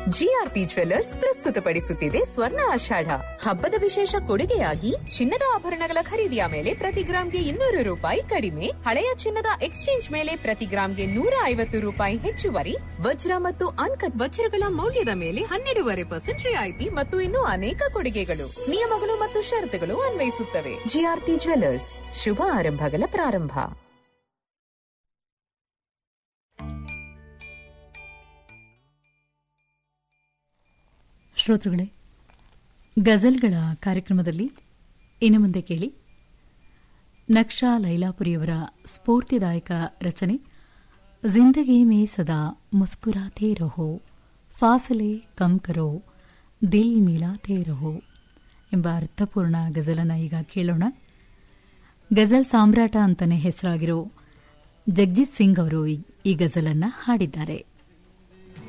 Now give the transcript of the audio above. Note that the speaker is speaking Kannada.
ಜಿಆರ್ಪಿ ಜ್ವೆಲ್ಲರ್ಸ್ ಪ್ರಸ್ತುತಪಡಿಸುತ್ತಿದೆ ಸ್ವರ್ಣ ಆಷಾಢ ಹಬ್ಬದ ವಿಶೇಷ ಕೊಡುಗೆಯಾಗಿ ಚಿನ್ನದ ಆಭರಣಗಳ ಖರೀದಿಯ ಮೇಲೆ ಪ್ರತಿ ಗ್ರಾಂಗೆ ಇನ್ನೂರು ರೂಪಾಯಿ ಕಡಿಮೆ ಹಳೆಯ ಚಿನ್ನದ ಎಕ್ಸ್ಚೇಂಜ್ ಮೇಲೆ ಪ್ರತಿ ಗ್ರಾಂಗೆ ನೂರ ಐವತ್ತು ರೂಪಾಯಿ ಹೆಚ್ಚುವರಿ ವಜ್ರ ಮತ್ತು ಅನ್ಕಟ್ ವಜ್ರಗಳ ಮೌಲ್ಯದ ಮೇಲೆ ಹನ್ನೆರಡೂವರೆ ಪರ್ಸೆಂಟ್ ರಿಯಾಯಿತಿ ಮತ್ತು ಇನ್ನೂ ಅನೇಕ ಕೊಡುಗೆಗಳು ನಿಯಮಗಳು ಮತ್ತು ಷರತ್ತುಗಳು ಅನ್ವಯಿಸುತ್ತವೆ ಜಿಆರ್ಪಿ ಜ್ವೆಲ್ಲರ್ಸ್ ಶುಭ ಆರಂಭಗಳ ಪ್ರಾರಂಭ ಶ್ರೋತೃಗಳೇ ಗಜಲ್ಗಳ ಕಾರ್ಯಕ್ರಮದಲ್ಲಿ ಇನ್ನು ಮುಂದೆ ಕೇಳಿ ನಕ್ಷಾ ಲೈಲಾಪುರಿಯವರ ಸ್ಫೂರ್ತಿದಾಯಕ ರಚನೆ ಜಿಂದಗಿ ಮೇ ಸದಾ ಮುಸ್ಕುರಾತೆ ರಹೋ ಫಾಸಲೆ ಕಮ್ ಕರೋ ದಿಲ್ ಮಿಲಾತೆ ರಹೋ ಎಂಬ ಅರ್ಥಪೂರ್ಣ ಗಜಲನ್ನ ಈಗ ಕೇಳೋಣ ಗಜಲ್ ಸಾಮ್ರಾಟ ಅಂತಾನೆ ಹೆಸರಾಗಿರೋ ಜಗಜಿತ್ ಸಿಂಗ್ ಅವರು ಈ- ಈ ಗಜಲನ್ನ ಹಾಡಿದ್ದಾರೆ